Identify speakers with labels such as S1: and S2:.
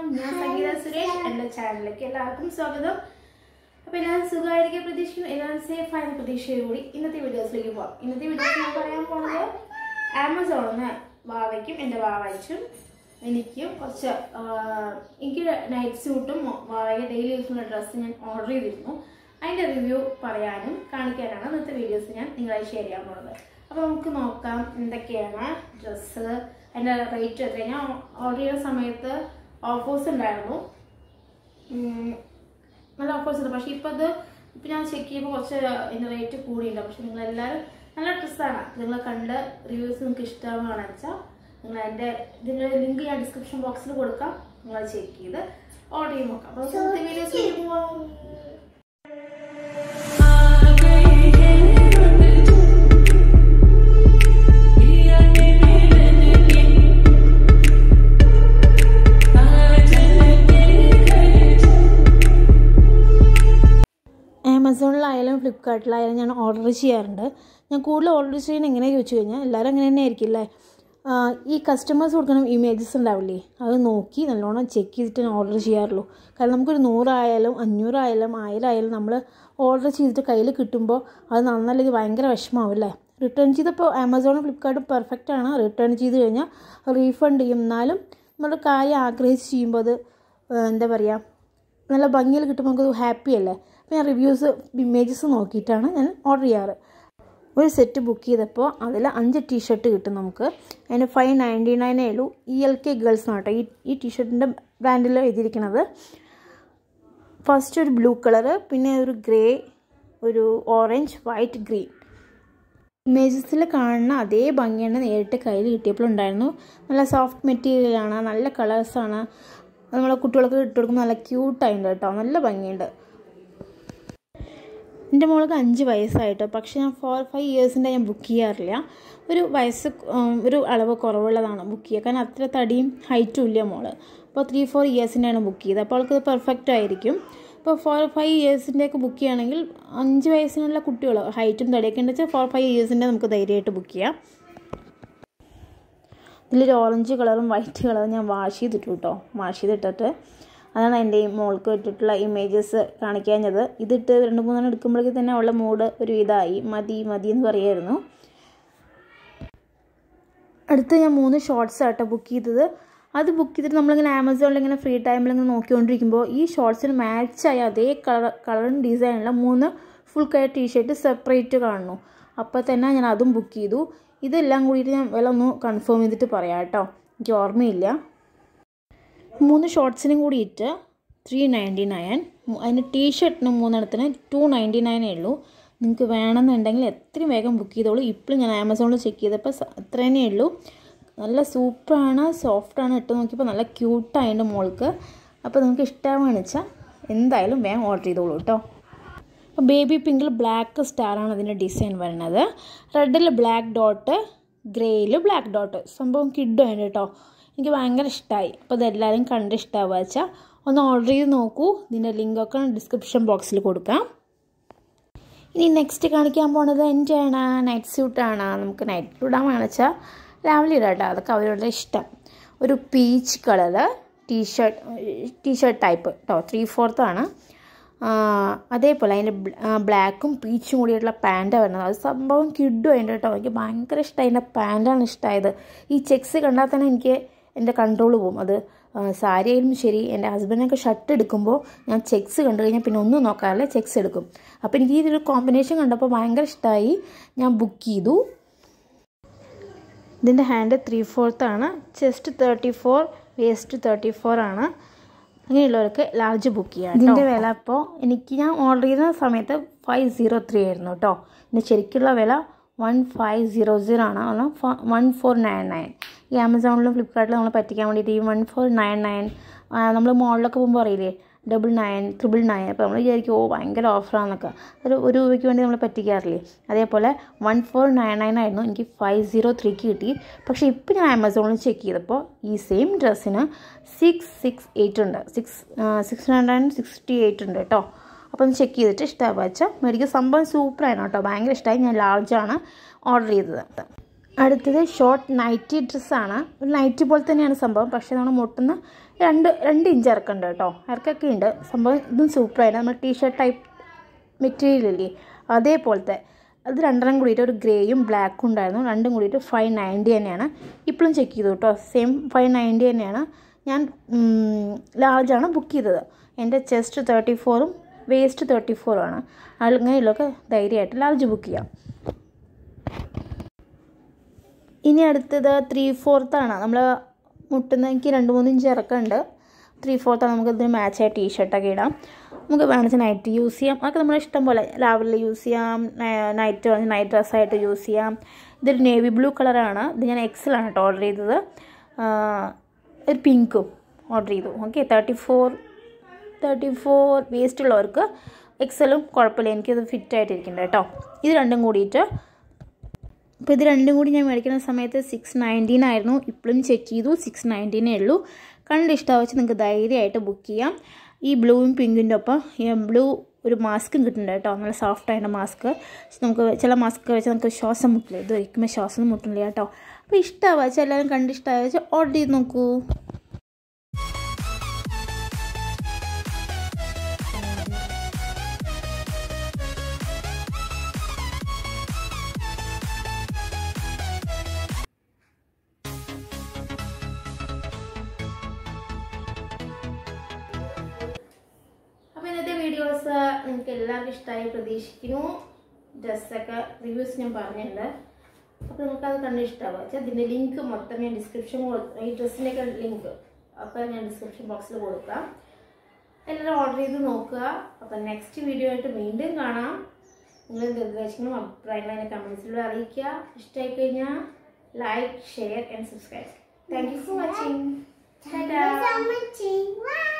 S1: ഞാൻ സംഗീത സുരേഷ് എൻ്റെ ചാനലിലേക്ക് എല്ലാവർക്കും സ്വാഗതം അപ്പോൾ എല്ലാവരും സുഖമായിരിക്കും പ്രതീക്ഷിക്കുന്നു എല്ലാവരും സേഫ് ആയ പ്രതീക്ഷയോടുകൂടി ഇന്നത്തെ വീഡിയോസിലേക്ക് പോകാം ഇന്നത്തെ വീഡിയോസ് ഞാൻ പറയാൻ പോകുന്നത് ആമസോണിൽ നിന്ന് വാവയ്ക്കും എൻ്റെ വാവയ്ക്കും എനിക്കും കുറച്ച് ആ, എനിക്ക് നൈറ്റ് സൂട്ടും വാവയ്ക്ക് ഡെയിലി യൂസിനുള്ള ഡ്രസ്സ് ഞാൻ ഓർഡർ ചെയ്തിരുന്നു അതിൻ്റെ റിവ്യൂ പറയാനും കാണിക്കാനാണ് ഇന്നത്തെ വീഡിയോസ് ഞാൻ നിങ്ങളായി ഷെയർ ചെയ്യാൻ പോകുന്നത് അപ്പോൾ നമുക്ക് നോക്കാം എന്തൊക്കെയാണ് ഡ്രസ്സ് അതിൻ്റെ റേറ്റ് എത്ര ഞാൻ ഓർഡർ ചെയ്യുന്ന സമയത്ത് ഓഫേഴ്സ് ഉണ്ടായിരുന്നു ഉം, നല്ല ഓഫേഴ്സ് ഉണ്ട് പക്ഷേ ഇപ്പോൾ അത് ഇപ്പം ഞാൻ ചെക്ക് ചെയ്യുമ്പോൾ കുറച്ച് അതിൻ്റെ റേറ്റ് കൂടിയുണ്ട് പക്ഷെ നിങ്ങളെല്ലാവരും നല്ല ഡ്രസ്സാണ് നിങ്ങൾ കണ്ട് റിവ്യൂസ് നിങ്ങൾക്ക് ഇഷ്ടമാണെന്ന് വെച്ചാൽ നിങ്ങൾ എൻ്റെ ഇതിൻ്റെ ലിങ്ക് ഞാൻ ഡിസ്ക്രിപ്ഷൻ ബോക്സിൽ കൊടുക്കാം നിങ്ങൾ ചെക്ക് ചെയ്ത് ഓർഡർ ചെയ്ത് നോക്കാം അപ്പോൾ ഇന്നത്തെ വീഡിയോസിലേക്ക് പോവാം
S2: ആമസോണിലായാലും ഫ്ലിപ്കാർട്ടിലായാലും ഞാൻ ഓർഡർ ചെയ്യാറുണ്ട് ഞാൻ കൂടുതൽ ഓർഡർ ചെയ്യുന്നത് എങ്ങനെയാണെന്ന് ചോദിച്ചു കഴിഞ്ഞാൽ എല്ലാവരും അങ്ങനെ തന്നെ ആയിരിക്കും അല്ലേ ആ, ഈ കസ്റ്റമേഴ്സ് കൊടുക്കുന്ന ഇമേജസ് ഉണ്ടാവില്ലേ അത് നോക്കി നല്ലോണം ചെക്ക് ചെയ്തിട്ട് ഞാൻ ഓർഡർ ചെയ്യാറുള്ളൂ കാരണം നമുക്കൊരു നൂറായാലും അഞ്ഞൂറായാലും ആയിരം ആയാലും നമ്മൾ ഓർഡർ ചെയ്തിട്ട് കയ്യിൽ കിട്ടുമ്പോൾ അത് നന്നല്ലെങ്കിൽ ഭയങ്കര വിഷമാവും അല്ലേ റിട്ടേൺ ചെയ്തപ്പോൾ ആമസോണും ഫ്ലിപ്കാർട്ടും പെർഫെക്റ്റ് ആണ് റിട്ടേൺ ചെയ്ത് കഴിഞ്ഞാൽ റീഫണ്ട് ചെയ്യും എന്നാലും നമ്മൾ കാര്യം ആഗ്രഹിച്ച് ചെയ്യുമ്പോൾ അത് ആ, എന്താ പറയുക നല്ല ഭംഗിയിൽ കിട്ടുമ്പോൾ നമുക്ക് ഹാപ്പി അല്ലേ അപ്പോൾ ഞാൻ റിവ്യൂസ് ഇമേജസ് നോക്കിയിട്ടാണ് ഞാൻ ഓർഡർ ചെയ്യാറ് ഒരു സെറ്റ് ബുക്ക് ചെയ്തപ്പോൾ അതിൽ അഞ്ച് ടീഷർട്ട് കിട്ടും നമുക്ക് അതിന് ഫൈവ് നയൻറ്റി നയനേ ഉള്ളൂ ഇ എൽ കെ ഗേൾസ് ആണ് കേട്ടോ ഈ ഈ ടീഷർട്ടിൻ്റെ ബ്രാൻഡിൽ എഴുതിയിരിക്കുന്നത് ഫസ്റ്റ് ഒരു ബ്ലൂ കളറ് പിന്നെ ഒരു ഗ്രേ ഒരു ഓറഞ്ച് വൈറ്റ് ഗ്രീൻ ഇമേജസിൽ കാണുന്ന അതേ ഭംഗിയാണ് നേരിട്ട് കയ്യിൽ കിട്ടിയപ്പോൾ ഉണ്ടായിരുന്നു നല്ല സോഫ്റ്റ് മെറ്റീരിയലാണ് നല്ല കളേഴ്സാണ് നമ്മളെ കുട്ടികൾക്ക് ഇട്ട് കൊടുക്കുമ്പോൾ നല്ല ക്യൂട്ടായിട്ടുണ്ട് കേട്ടോ നല്ല ഭംഗിയുണ്ട് എൻ്റെ മോൾക്ക് അഞ്ച് വയസ്സായിട്ട് പക്ഷേ ഞാൻ ഫോർ ഫൈവ് ഇയേഴ്സിൻ്റെ ഞാൻ ബുക്ക് ചെയ്യാറില്ല ഒരു വയസ്സ് ഉം, ഒരു അളവ് കുറവുള്ളതാണ് ബുക്ക് ചെയ്യുക കാരണം അത്ര തടിയും ഹൈറ്റും ഇല്ല മോള് അപ്പോൾ ത്രീ ഫോർ ഇയേഴ്സിൻ്റെയാണ് ബുക്ക് ചെയ്തത് അപ്പോൾ അവൾക്ക് പെർഫെക്റ്റ് ആയിരിക്കും ഇപ്പോൾ ഫോർ ഫൈവ് ഇയേഴ്സിൻ്റെയൊക്കെ ബുക്ക് ചെയ്യുകയാണെങ്കിൽ അഞ്ച് വയസ്സിനുള്ള കുട്ടികൾ ഹൈറ്റും തടിയൊക്കെ ഉണ്ടെന്ന് വെച്ചാൽ ഫോർ ഫൈവ് ഇയേഴ്സിൻ്റെ നമുക്ക് ധൈര്യമായിട്ട് ബുക്ക് ചെയ്യാം ഇതിലൊരു ഓറഞ്ച് കളറും വൈറ്റ് കളറും ഞാൻ വാഷ് ചെയ്തിട്ടു കേട്ടോ വാഷ് ചെയ്തിട്ടിട്ട് അതാണ് എൻ്റെ ഈ മോൾക്ക് ഇട്ടിട്ടുള്ള ഇമേജസ് കാണിക്കാഞ്ഞത് ഇതിട്ട് രണ്ട് മൂന്നെണ്ണം എടുക്കുമ്പോഴേക്കും തന്നെ ഉള്ള മൂഡ് ഒരു ഇതായി മതി മതി എന്ന് പറയായിരുന്നു അടുത്ത് ഞാൻ മൂന്ന് ഷോർട്സ് ആട്ടോ ബുക്ക് ചെയ്തത് അത് ബുക്ക് ചെയ്തിട്ട് നമ്മളിങ്ങനെ ആമസോണിൽ ഇങ്ങനെ ഫ്രീ ടൈമിൽ ഇങ്ങനെ നോക്കിക്കൊണ്ടിരിക്കുമ്പോൾ ഈ ഷോർട്സിന് മാച്ചായ അതേ കളർ കളറും ഡിസൈനുള്ള മൂന്ന് ഫുൾ കയർ ടീഷർട്ട് സെപ്പറേറ്റ് കാണുന്നു അപ്പോൾ തന്നെ ഞാൻ അതും ബുക്ക് ചെയ്തു ഇതെല്ലാം കൂടിയിട്ട് ഞാൻ വില ഒന്ന് കൺഫേം ചെയ്തിട്ട് പറയാം കേട്ടോ എനിക്ക് ഓർമ്മയില്ല മൂന്ന് ഷോർട്സിനും കൂടിയിട്ട് ത്രീ നയൻറ്റി നയൻ അതിന് ടീഷർട്ടിന് മൂന്നെണ്ണത്തിന് ടു നയൻറ്റി നയനേ ഉള്ളൂ നിങ്ങൾക്ക് വേണമെന്നുണ്ടെങ്കിൽ എത്രയും വേഗം ബുക്ക് ചെയ്തോളൂ ഇപ്പോഴും ഞാൻ ആമസോണിൽ ചെക്ക് ചെയ്തപ്പോൾ സ- അത്രേനേ ഉള്ളൂ നല്ല സൂപ്പറാണ് സോഫ്റ്റാണ് ഇട്ട് നോക്കിയപ്പോൾ നല്ല ക്യൂട്ടായിട്ട് മോൾക്ക് അപ്പോൾ നിങ്ങൾക്ക് ഇഷ്ടമാണെന്ന് വെച്ചാൽ എന്തായാലും വേഗം ഓർഡർ ചെയ്തോളൂ കേട്ടോ അപ്പോൾ ബേബി പിങ്കിൽ ബ്ലാക്ക് സ്റ്റാറാണ് അതിൻ്റെ ഡിസൈൻ വരുന്നത് റെഡിൽ ബ്ലാക്ക് ഡോട്ട് ഗ്രേയിൽ ബ്ലാക്ക് ഡോട്ട് സംഭവം കിഡുമാണ് കേട്ടോ എനിക്ക് ഭയങ്കര ഇഷ്ടമായി അപ്പോൾ ഇതെല്ലാവരും കണ്ട് ഇഷ്ടമാവുക വെച്ചാൽ ഒന്ന് ഓർഡർ ചെയ്ത് നോക്കൂ ഇതിൻ്റെ ലിങ്കൊക്കെ ഡിസ്ക്രിപ്ഷൻ ബോക്സിൽ കൊടുക്കാം ഇനി നെക്സ്റ്റ് കാണിക്കാൻ പോണത് എൻ്റെയാണ് നൈറ്റ് സ്യൂട്ടാണ് നമുക്ക് നൈറ്റ് സ്യൂട്ട് ഇടാൻ വെച്ചാൽ രാവിലെ ഇടാം കേട്ടോ അതൊക്കെ അവരുടെ ഇഷ്ടം ഒരു peach colour T shirt T shirt type കേട്ടോ ത്രീ ഫോർത്താണ് അതേപോലെ അതിൻ്റെ ബ്ലാക്കും പീച്ചും കൂടിയിട്ടുള്ള പാൻറ്റാണ് വരുന്നത് അത് സംഭവം കിഡും അതിൻ്റെ കേട്ടോ എനിക്ക് ഭയങ്കര ഇഷ്ടമായി അതിൻ്റെ പാൻറ്റാണ് ഇഷ്ടമായത് ഈ ചെക്സ് കണ്ടാൽ തന്നെ എനിക്ക് എൻ്റെ കൺട്രോൾ പോകും അത് ആ, സാരി ആയാലും ശരി എൻ്റെ ഹസ്ബൻഡിനൊക്കെ ഷർട്ട് എടുക്കുമ്പോൾ ഞാൻ ചെക്സ് കണ്ടു കഴിഞ്ഞാൽ പിന്നെ ഒന്നും നോക്കാറില്ല ചെക്സ് എടുക്കും അപ്പോൾ എനിക്ക് ഇതൊരു കോമ്പിനേഷൻ കണ്ടപ്പോൾ ഭയങ്കര ഇഷ്ടമായി ഞാൻ ബുക്ക് ചെയ്തു ഇതിൻ്റെ ഹാൻഡ് ത്രീ ഫോർത്താണ് chest thirty four waist thirty four ആണ് അങ്ങനെയുള്ളവർക്ക് ലാർജ് ബുക്ക് ചെയ്യാം ഇതിൻ്റെ വില അപ്പോൾ എനിക്ക് ഞാൻ ഓർഡർ ചെയ്യുന്ന സമയത്ത് ഫൈവ് സീറോ ത്രീ ആയിരുന്നു കേട്ടോ ഇതിൻ്റെ ശരിക്കുള്ള വില വൺ ഫൈവ് സീറോ സീറോ ആണ് അല്ല വൺ ഫോർ നയൻ നയൻ ഈ ആമസോണിലും ഫ്ലിപ്കാർട്ടിലും നമ്മൾ പറ്റിക്കാൻ വേണ്ടിയിട്ട് ഈ വൺ ഫോർ നയൻ നയൻ നമ്മൾ മോളിലൊക്കെ പോകുമ്പോൾ അറിയില്ലേ ഡബിൾ നയൻ ട്രിപ്പിൾ നയൻ അപ്പോൾ നമ്മൾ വിചാരിക്കും ഓ ഭയങ്കര ഓഫറാന്നൊക്കെ ഒരു ഒരു രൂപയ്ക്ക് വേണ്ടി നമ്മൾ പറ്റിക്കാറില്ലേ അതേപോലെ വൺ ഫോർ നയൻ നയൻ ആയിരുന്നു എനിക്ക് ഫൈവ് സീറോ ത്രീക്ക് കിട്ടി പക്ഷേ ഇപ്പോൾ ഞാൻ ആമസോണിൽ ചെക്ക് ചെയ്തപ്പോൾ ഈ സെയിം ഡ്രസ്സിന് സിക്സ് സിക്സ് എയ്റ്റ് ഉണ്ട് six six hundred and sixty eight ഉണ്ട് കേട്ടോ അപ്പോൾ ഒന്ന് ചെക്ക് ചെയ്തിട്ട് ഇഷ്ടമാവുക വെച്ചാൽ മേടിക്കുക സംഭവം സൂപ്പറായിരുന്നു കേട്ടോ ഭയങ്കര ഇഷ്ടമായി ഞാൻ ലാർജാണ് ഓർഡർ ചെയ്തത് അടുത്തത് ഷോർട്ട് നൈറ്റി ഡ്രസ്സാണ് ഒരു നൈറ്റി പോലെ തന്നെയാണ് സംഭവം പക്ഷേ നമ്മൾ മുട്ടുന്ന രണ്ട് രണ്ട് ഇഞ്ച് ഇറക്കുന്നുണ്ട് കേട്ടോ ഇറക്കൊക്കെ ഉണ്ട് സംഭവം ഇതും സൂപ്പറായിട്ട് നമ്മൾ ടീഷർട്ട് ടൈപ്പ് മെറ്റീരിയൽ ഇല്ലേ അതേപോലത്തെ അത് രണ്ടെണ്ണം കൂടിയിട്ട് ഒരു ഗ്രേയും ബ്ലാക്കും ഉണ്ടായിരുന്നു രണ്ടും കൂടിയിട്ട് ഫൈവ് നയൻറ്റി തന്നെയാണ് ഇപ്പോഴും ചെക്ക് ചെയ്തു കേട്ടോ സെയിം ഫൈവ് നയൻറ്റി തന്നെയാണ് ഞാൻ ലാർജാണ് ബുക്ക് ചെയ്തത് എൻ്റെ ചെസ്റ്റ് തേർട്ടി ഫോറും വേസ്റ്റ് തേർട്ടി ഫോറും ആണ് അങ്ങനെയുള്ളതൊക്കെ ധൈര്യമായിട്ട് ലാർജ് ബുക്ക് ചെയ്യാം ഇനി അടുത്തത് ത്രീ ഫോർത്താണ് നമ്മൾ മുട്ടുന്ന എനിക്ക് രണ്ട് മൂന്ന് ഇഞ്ച് ഇറക്കമുണ്ട് ത്രീ ഫോർത്താണ് നമുക്ക് ഇതിന് മാച്ചായ ടീഷർട്ടൊക്കെ ഇടാം നമുക്ക് വേണമെങ്കിൽ നൈറ്റ് യൂസ് ചെയ്യാം അതൊക്കെ നമ്മുടെ ഇഷ്ടം പോലെ രാവിലെ യൂസ് ചെയ്യാം നൈറ്റ് നൈറ്റ് ഡ്രസ്സായിട്ട് യൂസ് ചെയ്യാം ഇതൊരു നേവി ബ്ലൂ കളറാണ് ഇത് ഞാൻ എക്സലാണ് കേട്ടോ ഓർഡർ ചെയ്തത് ഒരു പിങ്കും ഓർഡർ ചെയ്തു okay thirty four thirty four waist ഉള്ളവർക്ക് എക്സലും കുഴപ്പമില്ല എനിക്കത് ഫിറ്റ് ആയിട്ടിരിക്കുന്നുണ്ട് കേട്ടോ ഇത് രണ്ടും കൂടിയിട്ട് അപ്പോൾ ഇത് രണ്ടും കൂടി ഞാൻ മേടിക്കുന്ന സമയത്ത് സിക്സ് നയൻറ്റീൻ ആയിരുന്നു ഇപ്പോഴും ചെക്ക് ചെയ്തു സിക്സ് നയൻറ്റീനേ ഉള്ളൂ കണ്ട് ഇഷ്ടം വെച്ച് നിങ്ങൾക്ക് ധൈര്യമായിട്ട് ബുക്ക് ചെയ്യാം ഈ ബ്ലൂവും പിങ്കിൻ്റെ ഒപ്പം ഈ ബ്ലൂ ഒരു മാസ്കും കിട്ടുന്നുണ്ട് കേട്ടോ നല്ല സോഫ്റ്റ് ആയിട്ട് മാസ്ക് നമുക്ക് ചില മാസ്ക് വെച്ച് നമുക്ക് ശ്വാസം മുട്ടില്ല ഇത് വയ്ക്കുമ്പോൾ ശ്വാസം മുട്ടുന്നില്ല കേട്ടോ അപ്പോൾ ഇഷ്ടമാവുക വെച്ചാൽ എല്ലാവരും കണ്ട് ഇഷ്ടമായ വെച്ചാൽ ഓർഡർ ചെയ്ത് നോക്കൂ
S1: അപ്പോൾ ഇന്നത്തെ വീഡിയോസ് നിങ്ങൾക്ക് എല്ലാവർക്കും ഇഷ്ടമായി പ്രതീക്ഷിക്കുന്നു ഡ്രസ്സൊക്കെ റിവ്യൂസ് ഞാൻ പറഞ്ഞിട്ടുണ്ട് അപ്പോൾ നിങ്ങൾക്കത് കണ്ട് ഇഷ്ടമാവുക വെച്ചാൽ ഇതിൻ്റെ ലിങ്ക് മൊത്തം ഞാൻ ഡിസ്ക്രിപ്ഷൻ ഈ ഡ്രസ്സിൻ്റെയൊക്കെ ലിങ്ക് ഒക്കെ ഞാൻ ഡിസ്ക്രിപ്ഷൻ ബോക്സിൽ കൊടുക്കാം എല്ലാവരും ഓർഡർ ചെയ്ത് നോക്കുക അപ്പം നെക്സ്റ്റ് വീഡിയോ ആയിട്ട് വീണ്ടും കാണാം നിങ്ങൾ നിർദ്ദേശങ്ങളും അഭിപ്രായങ്ങളും അതിൻ്റെ കമൻസിലൂടെ അറിയിക്കുക ഇഷ്ടമായി കഴിഞ്ഞാൽ like share and subscribe thank you for watching
S3: Thank you so much. Bye.